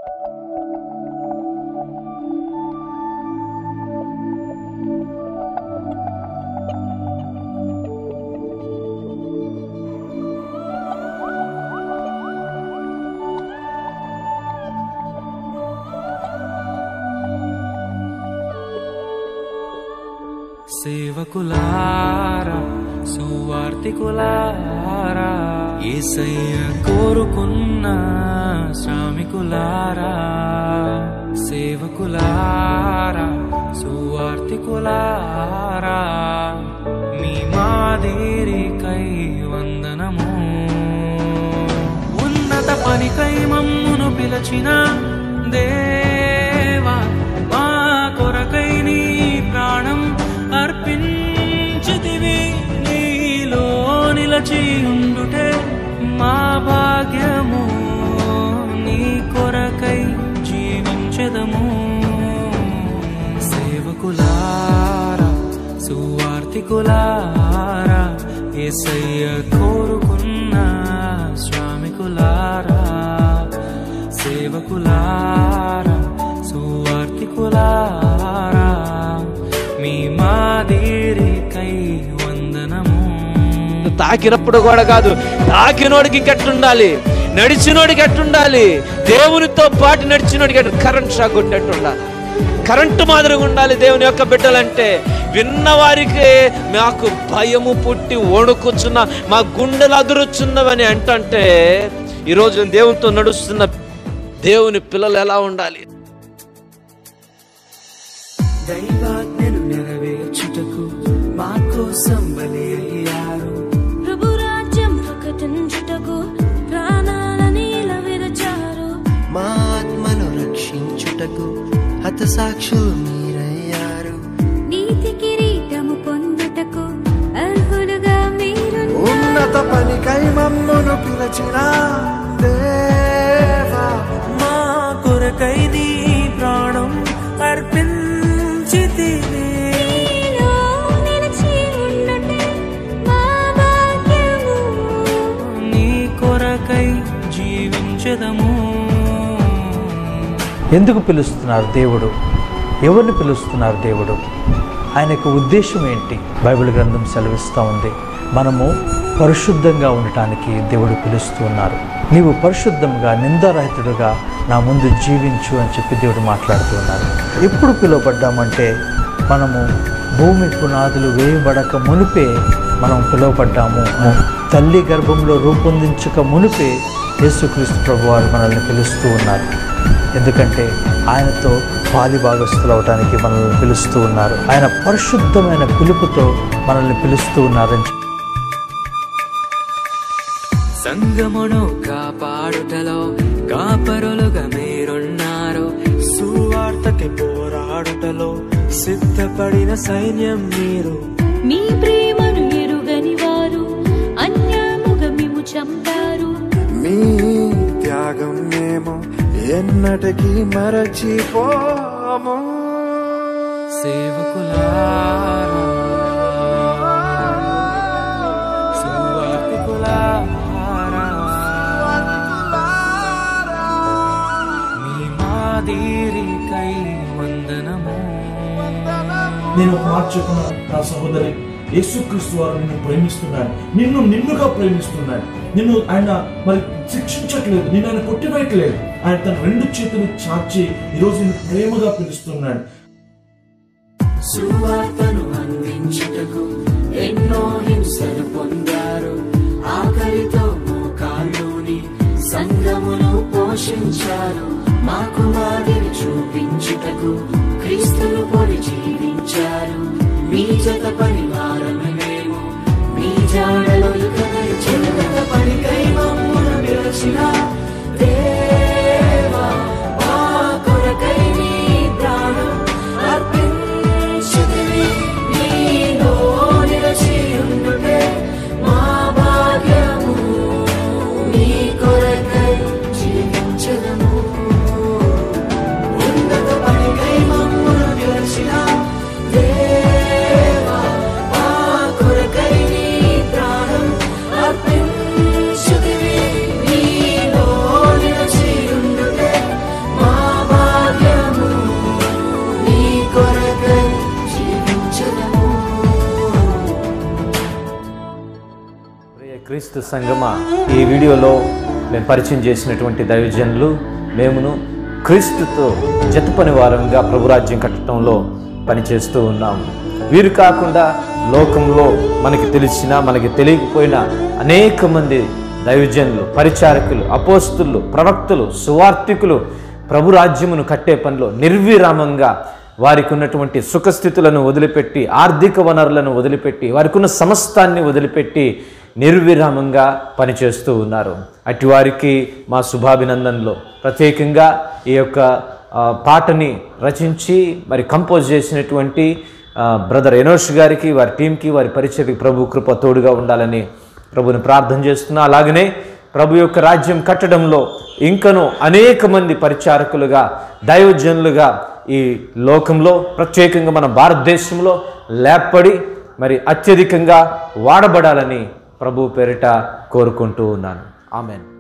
సేవకులారా సువార్తికులారా ఏసయ్య కోరుకున్న శ్రామికులారా సేవకులారా సువార్తికులారా మీ మాదేరికై వందనము ఉన్నత పనికై మమ్మును పిలచిన దేవా మా కొరకై నీ ప్రాణం అర్పించితివి నీలో నిలచి ఉండుటే మా భాగ్యము నీ కొరకై జీవించదము సేవకులారా సువార్తికులారా ఏసయ్య కోరుకున్న శ్రామికులారా సేవకులారా సువార్తికులారా మీ మాదిరికై వందనము తాకినప్పుడు కూడా కాదు తాకినోడికి ఇంకెట్టుండాలి నడిచినోడికి ఎట్టుండాలి దేవునితో పాటు నడిచినోడికి ఎట్టు కరెంట్ షాక్ కొట్టినట్టు ఉండాలి కరెంటు మాదిరిగా ఉండాలి దేవుని యొక్క బిడ్డలంటే విన్న వారికి మాకు భయము పుట్టి వణుకుచున్న మా గుండెలు అదురుచున్నవని అంటంటే ఈరోజు నేను దేవునితో నడుస్తున్న దేవుని పిల్లలు ఎలా ఉండాలి దైవాజ్ఞను నెరవేర్చుటకు మా కోసం బలి అయ్యారు ప్రభురాజ్యం ప్రకటించుటకు ప్రాణాలని విరచారు మా ఆత్మను రక్షించుటకు హతసాక్షులు మీరయ్యారు నీతి కిరీటము పొందుటకు అర్హులుగా మీరు ఉన్నత పనికై మమ్మును పిలచిన దేవా మా కొరకై నీ ప్రాణం అర్పించితివి నిలిచి ఉండుటే మా భాగ్యము నీ కొరకై జీవించదము ఎందుకు పిలుస్తున్నారు దేవుడు ఎవరిని పిలుస్తున్నారు దేవుడు ఆయన యొక్క ఉద్దేశం ఏంటి బైబిల్ గ్రంథం సెలవిస్తూ ఉంది మనము పరిశుద్ధంగా ఉండటానికి దేవుడు పిలుస్తూ ఉన్నారు నీవు పరిశుద్ధంగా నిందారహితుడుగా నా ముందు జీవించు అని చెప్పి దేవుడు మాట్లాడుతూ ఉన్నారు ఎప్పుడు పిలువబడ్డామంటే మనము భూమి పునాదులు వేయబడక మునిపే మనం పిలువబడ్డాము తల్లి గర్భంలో రూపొందించక మునిపే యేసుక్రీస్తు ప్రభు వారు మనల్ని పిలుస్తూ ఉన్నారు ఎందుకంటే ఆయనతో పాలి భాగస్థులు అవటానికి మనల్ని పిలుస్తూ ఉన్నారు ఆయన పరిశుద్ధమైన పిలుపుతో మనల్ని పిలుస్తూ ఉన్నారని చెప్పి సంగమును కాపాడుటలో కాపరులుగా మీరున్నారు సువార్తకి పోరాడుటలో సిద్ధపడిన సైన్యం మీరు మీ ప్రేమను ఎరుగని వారు అన్యాముగా మేము చంపారు మీ త్యాగం మేము ఎన్నటికీ మరచిపోము సేవకులారా సువార్తికులారా మీ మాదిరికై వందనము నేను ఒక మాట చెప్పున నా సహోదరి యేసుక్రీస్తు వారు నిన్ను ప్రేమిస్తున్నాడు నిన్ను నిన్నుగా ప్రేమిస్తున్నాడు నిన్ను ఆయన మరి శిక్షించట్లేదు నిన్ను ఆయన కొట్టివేయట్లేదు ఆయన తన రెండు చేతులు చాచి ఈరోజు నిన్ను ప్రేమగా పిలుస్తున్నాడు సువార్తను అందించుటకు ఎన్నో హింసలు పొందారు ఆకలితో మోకాళ్ళుని సంఘమును పోషించారు మాకు మాదిరి చూపించుటకు క్రీస్తును పొడి జీవించారు మీ జత పరివారమే మేము మీ జాడలో ఇక చెరుగత పడికై మమ్మును పిలిచిన దేవా మా కొరకై నీ ప్రాణం అర్పించితివి నీలో నిలిచి ఉండుటే మా భాగ్యము నీ కొరకై జీవించదము ఉన్నత పనికై మమ్మును పిలిచిన దేవా మా కొరకై నీ ప్రాణం అర్పించితివి నీలో క్రీస్తు సంగమ ఈ వీడియోలో మేము పరిచయం చేసినటువంటి దైవజనులు మేమును క్రీస్తుతో జతపని వారంగా ప్రభురాజ్యం కట్టడంలో పనిచేస్తూ ఉన్నాము వీరు కాకుండా లోకంలో మనకి తెలిసిన మనకి తెలియకపోయినా అనేక మంది దైవజనులు పరిచారకులు అపోస్తులు ప్రవక్తలు సువార్థికులు ప్రభు రాజ్యమును కట్టే పనిలో నిర్విరామంగా వారికి ఉన్నటువంటి సుఖస్థితులను వదిలిపెట్టి ఆర్థిక వనరులను వదిలిపెట్టి వారికి ఉన్న సమస్తాన్ని వదిలిపెట్టి నిర్విరామంగా పనిచేస్తూ ఉన్నారు అటు వారికి మా శుభాభినందనలో ప్రత్యేకంగా ఈ యొక్క ఆ, పాటని రచించి మరి కంపోజ్ చేసినటువంటి ఆ, బ్రదర్ ఎనోష్ గారికి వారి టీంకి వారి పరిచయకి ప్రభు కృప తోడుగా ఉండాలని ప్రభుని ప్రార్థన చేస్తున్నా అలాగనే ప్రభు యొక్క రాజ్యం కట్టడంలో ఇంకనూ అనేక మంది పరిచారకులుగా దైవజనులుగా ఈ లోకంలో ప్రత్యేకంగా మన భారతదేశంలో లేపడి మరి అత్యధికంగా వాడబడాలని ప్రభు పేరిట కోరుకుంటూ ఉన్నాను ఆమెన్